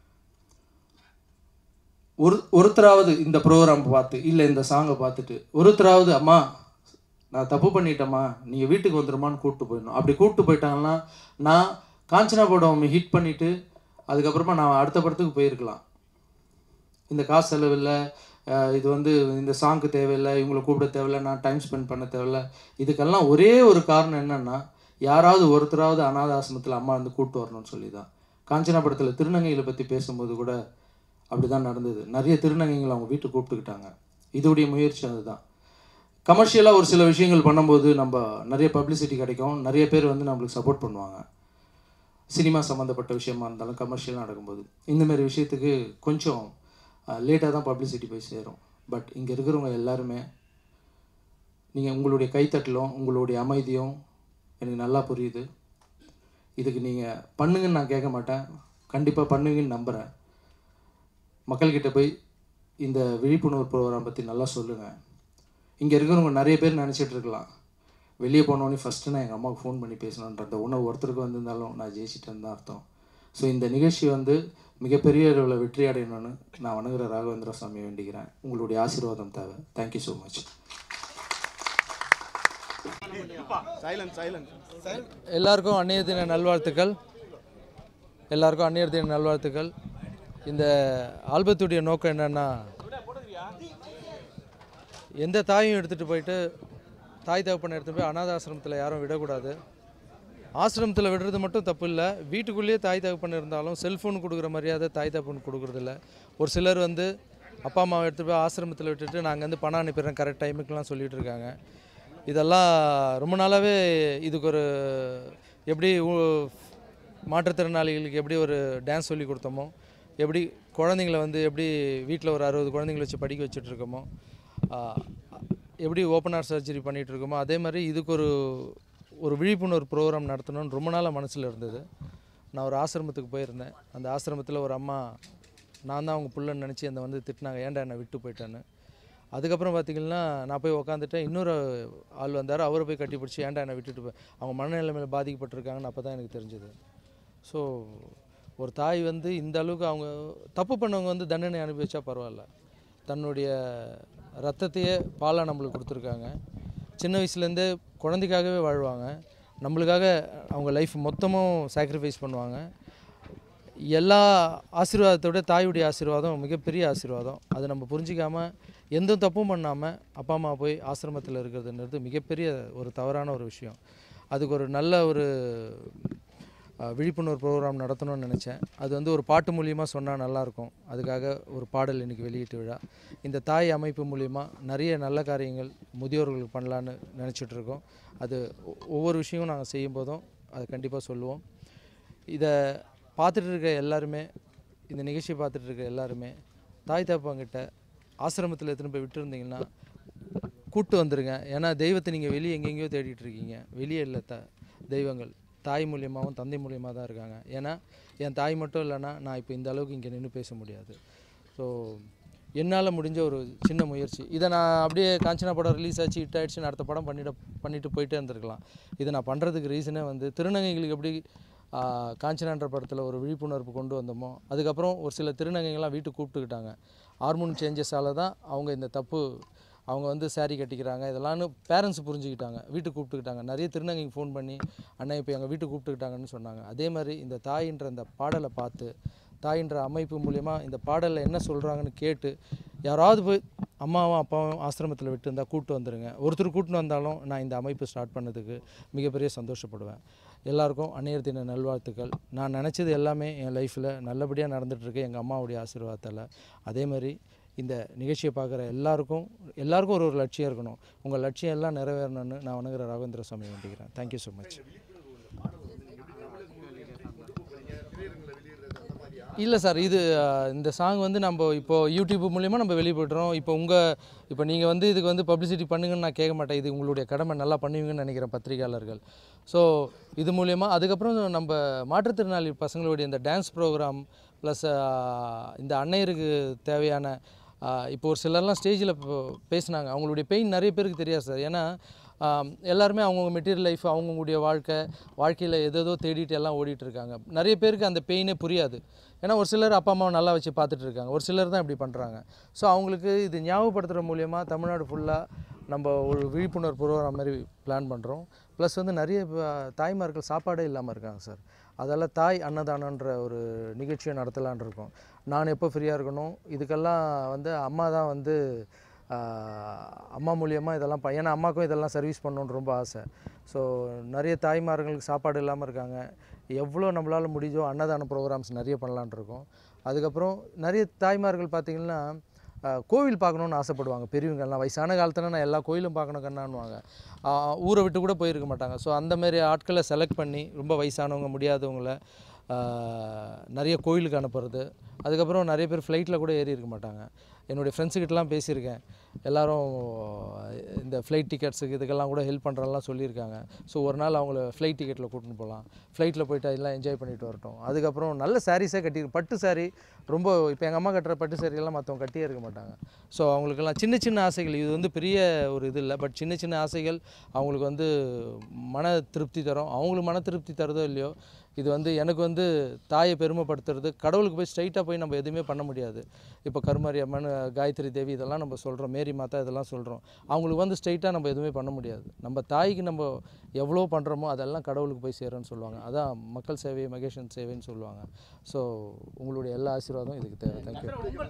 ஒரு ஒருத்தராவது இந்த ப்ரோக்ராம் பார்த்து இல்லை இந்த சாங்கை பார்த்துட்டு ஒருத்தராவது அம்மா நான் தப்பு பண்ணிட்டேம்மா நீங்கள் வீட்டுக்கு வந்துருமான்னு கூப்பிட்டு போயிடணும் அப்படி கூப்பிட்டு போயிட்டாங்கன்னா நான் காஞ்சனா படம் ஹிட் பண்ணிவிட்டு அதுக்கப்புறமா நான் அடுத்த படத்துக்கு போயிருக்கலாம் இந்த காசு செலவில்லை அஹ் இது வந்து இந்த சாங்க்கு தேவையில்லை இவங்களை கூப்பிட தேவையில்லை நான் டைம் ஸ்பெண்ட் பண்ண தேவையில்லை இதுக்கெல்லாம் ஒரே ஒரு காரணம் என்னென்னா யாராவது ஒருத்தராவது அனாத ஆசிரமத்தில் அம்மா வந்து கூப்பிட்டு வரணும்னு சொல்லி தான் காஞ்சனா படத்தில் திருநங்கைகளை பற்றி பேசும்போது கூட அப்படி தான் நடந்தது நிறைய திருநங்கைகள் அவங்க வீட்டுக்கு கூப்பிட்டுக்கிட்டாங்க இதோடைய முயற்சி அதுதான் கமர்ஷியலாக ஒரு சில விஷயங்கள் பண்ணும்போது நம்ம நிறைய பப்ளிசிட்டி கிடைக்கும் நிறைய பேர் வந்து நம்மளுக்கு சப்போர்ட் பண்ணுவாங்க சினிமா சம்மந்தப்பட்ட விஷயமா இருந்தாலும் கமர்ஷியலாக நடக்கும்போது இந்தமாரி விஷயத்துக்கு கொஞ்சம் லேட்டாக தான் பப்ளிசிட்டி போய் சேரும் பட் இங்கே இருக்கிறவங்க எல்லாருமே நீங்கள் உங்களுடைய கைத்தட்டலும் உங்களுடைய அமைதியும் எனக்கு நல்லா புரியுது இதுக்கு நீங்கள் பண்ணுங்கன்னு நான் கேட்க மாட்டேன் கண்டிப்பாக பண்ணுவீங்கன்னு நம்புகிறேன் மக்கள்கிட்ட போய் இந்த விழிப்புணர்வு ப்ரோக்ராம் பற்றி நல்லா சொல்லுங்கள் இங்கே இருக்கிறவங்க நிறைய பேர் நினச்சிட்டு இருக்கலாம் வெளியே போனோடனே ஃபஸ்ட்டு நான் எங்கள் அம்மாவுக்கு ஃபோன் பண்ணி பேசணுன்ற அந்த உணவு ஒருத்தருக்கு வந்திருந்தாலும் நான் ஜெயிச்சிட்டேன்னு தான் அர்த்தம் ஸோ இந்த நிகழ்ச்சி வந்து மிகப்பெரிய அளவில் வெற்றி அடையணும்னு நான் வணங்குற ராகவேந்திர சாமியை வேண்டிக்கிறேன் உங்களுடைய ஆசீர்வாதம் தேவை தேங்க்யூ ஸோ மச் எல்லாருக்கும் அந்நிய தின நல்வாழ்த்துக்கள் எல்லாருக்கும் அந்நியர் தின நல்வாழ்த்துக்கள் இந்த ஆல்பத்துடைய நோக்கம் என்னென்னா எந்த தாயும் எடுத்துகிட்டு போயிட்டு தாய் தகப்பனை எடுத்துகிட்டு போய் அனாத ஆசிரமத்தில் யாரும் விடக்கூடாது ஆசிரமத்தில் விடுறது மட்டும் தப்பு இல்லை வீட்டுக்குள்ளேயே தாய் தகப்பன் இருந்தாலும் செல்ஃபோன் கொடுக்குற மரியாதை தாய் தகப்பன் கொடுக்குறதில்ல ஒரு சிலர் வந்து அப்பா அம்மாவை எடுத்துகிட்டு போய் ஆசிரமத்தில் விட்டுட்டு நாங்கள் வந்து பணம் அனுப்பிடுறேன் கரெக்ட் டைமுக்கெலாம் சொல்லிட்டு இருக்காங்க இதெல்லாம் ரொம்ப நாளாகவே இதுக்கு ஒரு எப்படி ஊ- மாற்றுத்திறனாளிகளுக்கு எப்படி ஒரு டான்ஸ் சொல்லி கொடுத்தோமோ எப்படி குழந்தைங்கள வந்து எப்படி வீட்டில் ஒரு அறுபது குழந்தைங்கள வச்சு படிக்க வச்சுட்டு இருக்கோமோ ஆஹ், எப்படி ஓப்பன் ஹார்ட் சர்ஜரி பண்ணிகிட்டு இருக்கோமோ அதே மாதிரி இதுக்கு ஒரு ஒரு விழிப்புணர்வு ப்ரோக்ராம் நடத்தணும்னு ரொம்ப நாளாக மனசில் இருந்தது நான் ஒரு ஆசிரமத்துக்கு போயிருந்தேன் அந்த ஆசிரமத்தில் ஒரு அம்மா நான் தான் அவங்க புள்ளன்னு நினச்சி அந்த வந்து திட்டினாங்க ஏன்டா என்னை விட்டு போயிட்டேன்னு அதுக்கப்புறம் பார்த்தீங்கன்னா நான் போய் உக்காந்துட்டேன் இன்னொரு ஆள் வந்தார் அவரை போய் கட்டி பிடிச்சி ஏன்டா என்னை விட்டுட்டு போய் அவங்க மனநிலைமையில் பாதிக்கப்பட்டிருக்காங்கன்னு அப்போ தான் எனக்கு தெரிஞ்சது ஸோ ஒரு தாய் வந்து இந்த அளவுக்கு அவங்க தப்பு பண்ணவங்க வந்து தண்டனை அனுபவிச்சா பரவாயில்ல தன்னுடைய ரத்தத்தையே பாலாக நம்மளுக்கு கொடுத்துருக்காங்க சின்ன வயசுலேருந்தே குழந்தைக்காகவே வாழ்வாங்க நம்மளுக்காக அவங்க லைஃப் மொத்தமும் சாக்ரிஃபைஸ் பண்ணுவாங்க எல்லா ஆசீர்வாதத்தை விட தாயுடைய ஆசீர்வாதம் மிகப்பெரிய ஆசீர்வாதம் அதை நம்ம புரிஞ்சிக்காமல் எந்த தப்பும் பண்ணாமல் அப்பா அம்மா போய் ஆசிரமத்தில் இருக்கிறதுன்றது மிகப்பெரிய ஒரு தவறான ஒரு விஷயம் அதுக்கு ஒரு நல்ல ஒரு அஹ், விழிப்புணர்வு ப்ரோக்ராம் நடத்தணும்னு நினச்சேன் அது வந்து ஒரு பாட்டு மூலியமாக சொன்னால் நல்லாயிருக்கும் அதுக்காக ஒரு பாடல் இன்றைக்கி வெளியீட்டு விழா இந்த தாய் அமைப்பு மூலிமா நிறைய நல்ல காரியங்கள் முதியோர்களுக்கு பண்ணலான்னு நினச்சிட்டு இருக்கோம் அது ஒ- ஒவ்வொரு விஷயமும் நாங்கள் செய்யும் போதும் அதை கண்டிப்பாக சொல்லுவோம் இதை பார்த்துட்டு இருக்க எல்லாருமே இந்த நிகழ்ச்சியை பார்த்துட்டு இருக்க எல்லாருமே தாய் தப்பங்கிட்ட ஆசிரமத்தில் எடுத்துன்னு போய் விட்டுருந்தீங்கன்னா கூட்டு வந்துருங்க ஏன்னா தெய்வத்தை நீங்கள் வெளியே எங்கெங்கேயோ தேடிட்டு இருக்கீங்க வெளியே இல்லை த தெய்வங்கள் தாய் மூலியமாகவும் தந்தை மூலியமாக தான் இருக்காங்க ஏன்னா என் தாய் மட்டும் இல்லைன்னா நான் இப்போ இந்த அளவுக்கு இங்கே நின்று பேச முடியாது ஸோ என்னால் முடிஞ்ச ஒரு சின்ன முயற்சி இதை நான் அப்படியே காஞ்சனா படம் ரிலீஸ் ஆச்சு ஹிட் ஆயிடுச்சுன்னு அடுத்த படம் பண்ணிட பண்ணிட்டு போயிட்டே இருந்திருக்கலாம் இதை நான் பண்ணுறதுக்கு ரீசனே வந்து திருநங்கைகளுக்கு எப்படி ஆ, காஞ்சனான்ற படத்தில் ஒரு விழிப்புணர்வு கொண்டு வந்தோமோ அதுக்கப்புறம் ஒரு சில திருநங்கைகள்லாம் வீட்டுக்கு கூப்பிட்டுக்கிட்டாங்க ஹார்மோன் சேஞ்சஸால் தான் அவங்க இந்த தப்பு அவங்க வந்து saree கட்டிக்கிறாங்க இதெல்லாம்னு பேரண்ட்ஸ் புரிஞ்சுக்கிட்டாங்க வீட்டுக்கு கூப்பிட்டுக்கிட்டாங்க நிறைய திருநங்கைக்கு ஃபோன் பண்ணி அண்ணா இப்போ எங்கள் வீட்டுக்கு கூப்பிட்டுக்கிட்டாங்கன்னு சொன்னாங்க அதே மாதிரி இந்த தாயின்ற அந்த பாடலை பார்த்து தாயின்ற அமைப்பு மூலயமா இந்த பாடலில் என்ன சொல்கிறாங்கன்னு கேட்டு யாராவது போய் அம்மாவும் அப்பாவும் ஆசிரமத்தில் விட்டு இருந்தால் கூப்பிட்டு வந்துடுங்க ஒருத்தர் கூட்டின்னு வந்தாலும் நான் இந்த அமைப்பு ஸ்டார்ட் பண்ணதுக்கு மிகப்பெரிய சந்தோஷப்படுவேன் எல்லாருக்கும் அன்னையர் தின நல்வாழ்த்துக்கள் நான் நினச்சது எல்லாமே என் லைஃப்பில் நல்லபடியாக நடந்துகிட்ருக்கு எங்கள் அம்மாவுடைய ஆசீர்வாதத்தால் அதே மாதிரி இந்த நிகழ்ச்சியை பார்க்குற எல்லாருக்கும் எல்லாருக்கும் ஒரு ஒரு லட்சியம் இருக்கணும் உங்கள் லட்சியம் எல்லாம் நிறைவேறணும்னு நான் வணங்குற ராகவேந்திர சுவாமி வேண்டிக்கிறேன் தேங்க்யூ ஸோ மச் இல்லை சார் இது அஹ், இந்த சாங் வந்து நம்ம இப்போ யூடியூப் மூலிமா நம்ம வெளியிடுறோம் இப்போ உங்கள் இப்போ நீங்கள் வந்து இதுக்கு வந்து பப்ளிசிட்டி பண்ணுங்கன்னு நான் கேட்க மாட்டேன் இது உங்களுடைய கடமை நல்லா பண்ணுவீங்கன்னு நினைக்கிறேன் பத்திரிகையாளர்கள் ஸோ இது மூலயமா அதுக்கப்புறம் நம்ம மாற்றுத்திறனாளி பசங்களுடைய இந்த டான்ஸ் ப்ரோக்ராம் ப்ளஸ் இந்த அன்னையருக்கு தேவையான ஆஹ் இப்போ ஒரு சிலர்லாம் ஸ்டேஜில் பேசுனாங்க அவங்களுடைய பெயின் நிறைய பேருக்கு தெரியாது சார் ஏன்னா ஆம், எல்லாருமே அவங்கவுங்க மெட்டீரியல் லைஃப் அவங்கவுங்களுடைய வாழ்க்கை வாழ்க்கையில் எதேதோ தேடிட்டு எல்லாம் ஓடிட்டு இருக்காங்க நிறைய பேருக்கு அந்த பெயினே புரியாது ஏன்னா ஒரு சிலர் அப்பா அம்மாவை நல்லா வச்சு பார்த்துட்டு இருக்காங்க ஒரு சிலர் தான் இப்படி பண்ணுறாங்க ஸோ அவங்களுக்கு இது ஞாபகப்படுத்துகிற மூலியமா தமிழ்நாடு ஃபுல்லாக நம்ம ஒரு விழிப்புணர்வு ப்ரோக்ராம் மாதிரி பிளான் பண்ணுறோம் ப்ளஸ் வந்து நிறைய ப- தாய்மார்கள் சாப்பாடே இல்லாமல் இருக்காங்க சார் அதால் தாய் அன்னதானன்ற ஒரு நிகழ்ச்சியை நடத்தலான்னு இருக்கோம் நான் எப்போ ஃப்ரீயாக இருக்கணும் இதுக்கெல்லாம் வந்து அம்மா தான் வந்து ஆஹ், அம்மா மூலியமாக இதெல்லாம் ப- ஏன்னா அம்மாவுக்கும் இதெல்லாம் சர்வீஸ் பண்ணணுன்னு ரொம்ப ஆசை ஸோ நிறைய தாய்மார்களுக்கு சாப்பாடு இல்லாமல் இருக்காங்க எவ்வளோ நம்மளால் முடிஞ்சோ அன்னதான ப்ரோக்ராம்ஸ் நிறைய பண்ணலான்னு இருக்கோம் அதுக்கப்புறம் நிறைய தாய்மார்கள் பார்த்திங்கன்னா ஆஹ், கோவில் பார்க்கணுன்னு ஆசைப்படுவாங்க பெரியவங்கெல்லாம் வயசான காலத்தில் நான் எல்லா கோயிலும் பார்க்கணும் கண்ணான்னுவாங்க ஆஹ், ஊரை விட்டு கூட போயிருக்க மாட்டாங்க ஸோ அந்த மாதிரி ஆட்களை செலக்ட் பண்ணி ரொம்ப வயசானவங்க முடியாதவங்கள ஆஹ், நிறைய கோயிலுக்கு அனுப்புறது அதுக்கப்புறம் நிறைய பேர் ஃப்ளைட்டில் கூட ஏறி இருக்க மாட்டாங்க என்னுடைய ஃப்ரெண்ட்ஸுக்கிட்டலாம் பேசியிருக்கேன் எல்லாரும் இந்த ஃப்ளைட் டிக்கெட்ஸுக்கு இதுக்கெல்லாம் கூட ஹெல்ப் பண்ணுறலாம் சொல்லியிருக்காங்க ஸோ ஒரு நாள் அவங்கள ஃப்ளைட் டிக்கெட்டில் கூட்டின்னு போகலாம் ஃப்ளைட்டில் போயிட்டு எல்லாம் என்ஜாய் பண்ணிட்டு வரட்டும் அதுக்கப்புறம் நல்ல சாரீஸே கட்டி பட்டு saree ரொம்ப இப்போ எங்கள் அம்மா கட்டுற பட்டு saree எல்லாம் மற்றவங்க கட்டியே இருக்க மாட்டாங்க ஸோ அவங்களுக்கெல்லாம் சின்ன சின்ன ஆசைகள் இது வந்து பெரிய ஒரு இது இல்லை பட் சின்ன சின்ன ஆசைகள் அவங்களுக்கு வந்து மன திருப்தி தரும் அவங்களுக்கு மன திருப்தி தருதோ இல்லையோ இது வந்து எனக்கு வந்து தாயை பெருமைப்படுத்துறது கடவுளுக்கு போய் ஸ்ட்ரைட்டாக போய் நம்ம எதுவுமே பண்ண முடியாது இப்போ கருமாரி அம்மன் காயத்ரி தேவி இதெல்லாம் நம்ம சொல்கிறோம் மேரி மாதா இதெல்லாம் சொல்கிறோம் அவங்களுக்கு வந்து ஸ்ட்ரைட்டாக நம்ம எதுவுமே பண்ண முடியாது நம்ம தாய்க்கு நம்ம எவ்வளோ பண்ணுறோமோ அதெல்லாம் கடவுளுக்கு போய் சேரும்னு சொல்லுவாங்க அதான் மக்கள் சேவை மகேஷன் சேவைன்னு சொல்லுவாங்க ஸோ உங்களுடைய எல்லா ஆசீர்வாதம் இதுக்கு தேவை தேங்க்யூ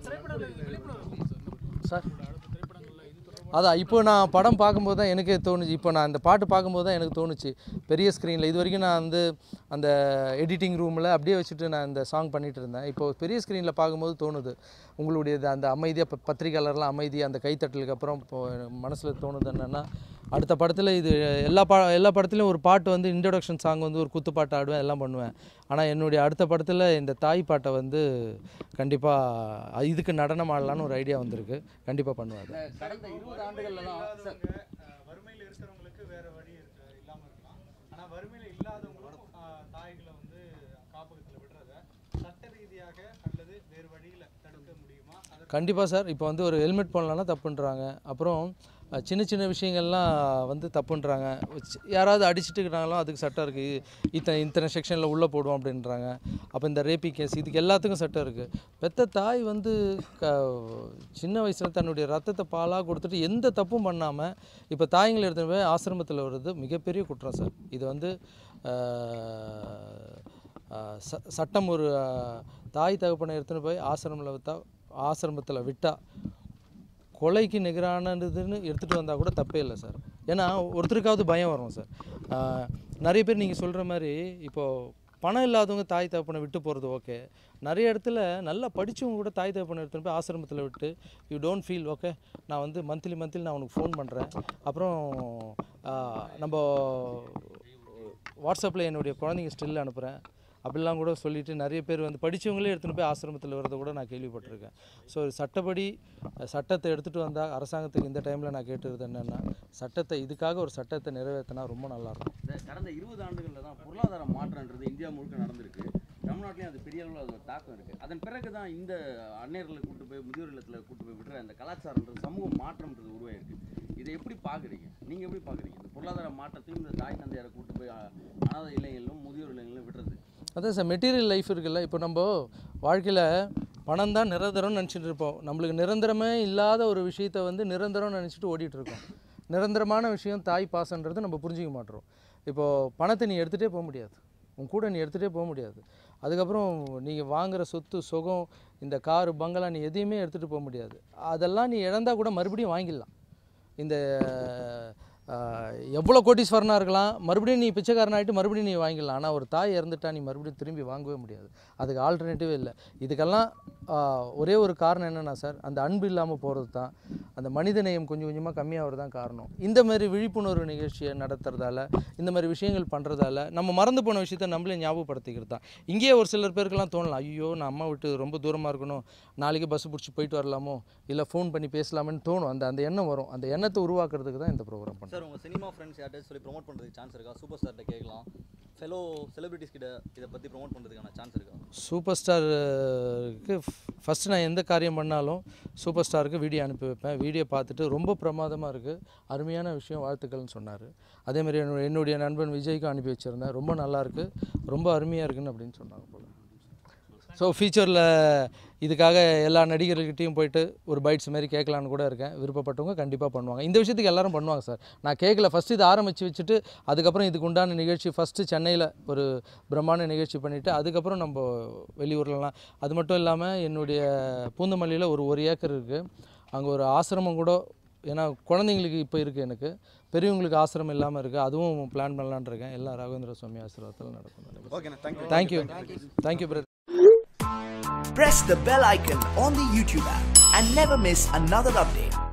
சார் அதான் இப்போ நான் படம் பார்க்கும்போது தான் எனக்கே தோணுச்சு இப்போ நான் இந்த பாட்டு பார்க்கும்போது தான் எனக்கு தோணுச்சு பெரிய ஸ்க்ரீனில் இது வரைக்கும் நான் வந்து அந்த எடிட்டிங் ரூமில் அப்படியே வச்சுட்டு நான் இந்த சாங் பண்ணிட்டு இருந்தேன் இப்போ பெரிய ஸ்க்ரீனில் பார்க்கும்போது தோணுது உங்களுடைய இது அந்த அமைதியாக ப பத்திரிகையாளர்லாம் அமைதி அந்த கைத்தட்டலுக்கு அப்புறம் இப்போ மனசில் தோணுது என்னென்னா அடுத்த படத்தில் இது எல்லா பா எல்லா படத்துலையும் ஒரு பாட்டு வந்து இன்ட்ரடக்ஷன் சாங் வந்து ஒரு குத்து பாட்டு ஆடுவேன் எல்லாம் பண்ணுவேன் ஆனால் என்னுடைய அடுத்த படத்தில் இந்த தாய் பாட்டை வந்து கண்டிப்பாக இதுக்கு நடனம் ஆடலான்னு ஒரு ஐடியா வந்திருக்கு கண்டிப்பாக பண்ணுவேன் அதை. கடந்த இருபது ஆண்டுகள்லாம் சார் வறுமையில் இருக்கிறவங்களுக்கு வேற வழி இருக்கு இல்லாம இருக்கலாம் ஆனா வறுமையில இல்லாதவங்களும் ஆஹ், தாய்களை வந்து காப்பகத்துல விடுறத சட்ட ரீதியாக அல்லது வேறு வழியில தடுக்க முடியுமா அதை கண்டிப்பாக சார் இப்போ வந்து ஒரு ஹெல்மெட் போடலான்னா தப்புன்றாங்க அப்புறம் அஹ், சின்ன சின்ன விஷயங்கள்லாம் வந்து தப்புன்றாங்க சி- யாராவது அடிச்சுட்டு இருக்கிறாங்களோ அதுக்கு சட்டம் இருக்குது இத்தனை இத்தனை செக்ஷனில் உள்ளே போடுவோம் அப்படின்றாங்க அப்போ இந்த ரேப்பி கேஸ் இதுக்கு எல்லாத்துக்கும் சட்டம் இருக்குது பெத்த தாய் வந்து க சின்ன வயசில் தன்னுடைய ரத்தத்தை பாலாக கொடுத்துட்டு எந்த தப்பும் பண்ணாமல் இப்போ தாய்ங்களை எடுத்துகிட்டு போய் ஆசிரமத்தில் வர்றது மிகப்பெரிய குற்றம் சார் இது வந்து அஹ், அஹ், ச சட்டம் ஒரு அஹ், தாய் தகப்பனை எடுத்துன்னு போய் ஆசிரமில் விட்டா ஆசிரமத்தில் விட்டால் கொலைக்கு நிகரானதுன்னு எடுத்துகிட்டு வந்தால் கூட தப்பே இல்லை சார் ஏன்னா ஒருத்தருக்காவது பயம் வரும் சார் ஆஹ், நிறைய பேர் நீங்கள் சொல்கிற மாதிரி இப்போது பணம் இல்லாதவங்க தாய் தகப்பனை விட்டு போகிறது ஓகே நிறைய இடத்துல நல்லா படித்தவங்க கூட தாய் தகப்பனை எடுத்துகிட்டு போய் ஆசிரமத்தில் விட்டு யூ டோன்ட் ஃபீல் ஓகே நான் வந்து மந்த்லி மந்த்லி நான் உனக்கு ஃபோன் பண்ணுறேன் அப்புறம் ஆஹ், நம்ம வாட்ஸ்அப்பில் என்னுடைய குழந்தைங்க ஸ்டில் அனுப்புகிறேன் அப்படிலாம் கூட சொல்லிட்டு நிறைய பேர் வந்து படித்தவங்களே எடுத்துகிட்டு போய் ஆசிரமத்தில் வரதை கூட நான் கேள்விப்பட்டிருக்கேன் ஸோ சட்டப்படி அஹ், சட்டத்தை எடுத்துகிட்டு வந்தால் அரசாங்கத்துக்கு இந்த டைமில் நான் கேட்டுறது என்னென்னா சட்டத்தை இதுக்காக ஒரு சட்டத்தை நிறைவேற்றினா ரொம்ப நல்லாயிருக்கும் இந்த கடந்த இருபது ஆண்டுகளில் தான் பொருளாதார மாற்றம்ன்றது இந்தியா முழுக்க நடந்திருக்கு தமிழ்நாட்டிலையும் அது பெரிய அளவில் அது ஒரு தாக்கம் இருக்குது அதன் பிறகு தான் இந்த அன்னையர்களை கூட்டு போய் முதியோர் இல்லத்தில் கூட்டு போய் விடுற அந்த கலாச்சாரன்றது சமூக மாற்றம்ன்றது உருவாயிருக்கு இதை எப்படி பார்க்குறீங்க நீங்கள் எப்படி பார்க்குறீங்க இந்த பொருளாதார மாற்றத்தையும் இந்த தாய் தந்தையரை கூட்டு போய் அ- அனாதை இல்லைங்களும் முதியோர் இல்லைங்களும் விடுறது அதான் சார் மெட்டீரியல் லைஃப் இருக்குல்ல இப்போ நம்ம வாழ்க்கையில் பணம் தான் நிரந்தரம்னு நினச்சிட்டு இருப்போம் நம்மளுக்கு நிரந்தரமே இல்லாத ஒரு விஷயத்தை வந்து நிரந்தரம்னு நினச்சிட்டு ஓடிட்டு இருக்கோம் நிரந்தரமான விஷயம் தாய் பாசன்றது நம்ம புரிஞ்சிக்க மாட்டோம் இப்போது பணத்தை நீ எடுத்துகிட்டே போக முடியாது உன் கூட நீ எடுத்துகிட்டே போக முடியாது அதுக்கப்புறம் நீங்கள் வாங்குற சொத்து சுகம் இந்த காரு பங்களா நீ எதையுமே எடுத்துகிட்டு போக முடியாது அதெல்லாம் நீ இழந்தா கூட மறுபடியும் வாங்கிடலாம் இந்த ஆஹ், எவ்வளோ கோட்டீஸ்வரனாக இருக்கலாம் மறுபடியும் நீ பிச்சைக்காரன் ஆகிட்டு மறுபடியும் நீ வாங்கிடலாம் ஆனால் ஒரு தாய் இறந்துட்டா நீ மறுபடியும் திரும்பி வாங்கவே முடியாது அதுக்கு ஆல்டர்னேட்டிவே இல்லை இதுக்கெல்லாம் ஆஹ், ஒரே ஒரு காரணம் என்னென்னா சார் அந்த அன்பு இல்லாமல் போகிறது தான் அந்த மனித நேயம் கொஞ்சம் கொஞ்சமாக கம்மியாகிறது தான் காரணம் இந்த மாதிரி விழிப்புணர்வு நிகழ்ச்சியை நடத்துறதால இந்த மாதிரி விஷயங்கள் பண்ணுறதால நம்ம மறந்து போன விஷயத்த நம்மளே ஞாபகப்படுத்திக்கிறது தான் இங்கேயே ஒரு சிலர் பேருக்கெல்லாம் தோணலாம் ஐயோ நான் அம்மா விட்டு ரொம்ப தூரமாக இருக்கணும் நாளைக்கு பஸ் பிடிச்சி போயிட்டு வரலாமோ இல்லை ஃபோன் பண்ணி பேசலாமேன்னு தோணும் அந்த அந்த எண்ணம் வரும் அந்த எண்ணத்தை உருவாக்குறதுக்கு தான் இந்த ப்ரோக்ராம் பண்ணுறோம் சார் உங்கள் சினிமா ஃப்ரெண்ட்ஸ் யார்கிட்ட சொல்லி ப்ரோமோட் பண்ணுறதுக்கு சான்ஸ் இருக்கா சூப்பர் ஸ்டார்கிட்ட கேட்கலாம் ஃபெலோ செலிபிரிட்டிஸ் கிட்ட இதை பற்றி ப்ரோமோட் பண்ணுறதுக்கான சான்ஸ் இருக்கா சூப்பர் ஸ்டாருக்கு ஃபஸ்ட்டு நான் எந்த காரியம் பண்ணாலும் சூப்பர் ஸ்டாருக்கு வீடியோ அனுப்பி வைப்பேன் வீடியோ பார்த்துட்டு ரொம்ப பிரமாதமாக இருக்குது அருமையான விஷயம் வாழ்த்துக்கள்னு சொன்னார் அதேமாதிரி என்னுடைய என்னுடைய நண்பன் விஜய்க்கும் அனுப்பி வச்சுருந்தேன் ரொம்ப நல்லா இருக்கு ரொம்ப அருமையாக இருக்குன்னு அப்படின்னு சொன்னாங்க போல் ஸோ ஃபியூச்சரில் இதுக்காக எல்லா நடிகர்கள்கிட்டையும் போயிட்டு ஒரு பைட்ஸ் மாதிரி கேட்கலான்னு கூட இருக்கேன் விருப்பப்பட்டவங்க கண்டிப்பாக பண்ணுவாங்க இந்த விஷயத்துக்கு எல்லாரும் பண்ணுவாங்க சார் நான் கேட்கல ஃபஸ்ட்டு இதை ஆரம்பித்து வச்சுட்டு அதுக்கப்புறம் இதுக்கு உண்டான நிகழ்ச்சி ஃபஸ்ட்டு சென்னையில் ஒரு பிரம்மாண்ட நிகழ்ச்சி பண்ணிவிட்டு அதுக்கப்புறம் நம்ம வெளியூர்லலாம் அது மட்டும் இல்லாமல் என்னுடைய பூந்தமல்லியில் ஒரு ஒரு ஏக்கர் இருக்குது அங்கே ஒரு ஆசிரமம் கூட ஏன்னா குழந்தைங்களுக்கு இப்போ இருக்குது எனக்கு பெரியவங்களுக்கு ஆசிரமம் இல்லாமல் இருக்குது அதுவும் பிளான் பண்ணலான்னு இருக்கேன் எல்லாம் ராகவேந்திர சுவாமி ஆசீர்வாதத்தில் நடக்கும் ஓகேண்ணா thank you thank you thank you brother Press the bell icon on the YouTube app and never miss another update.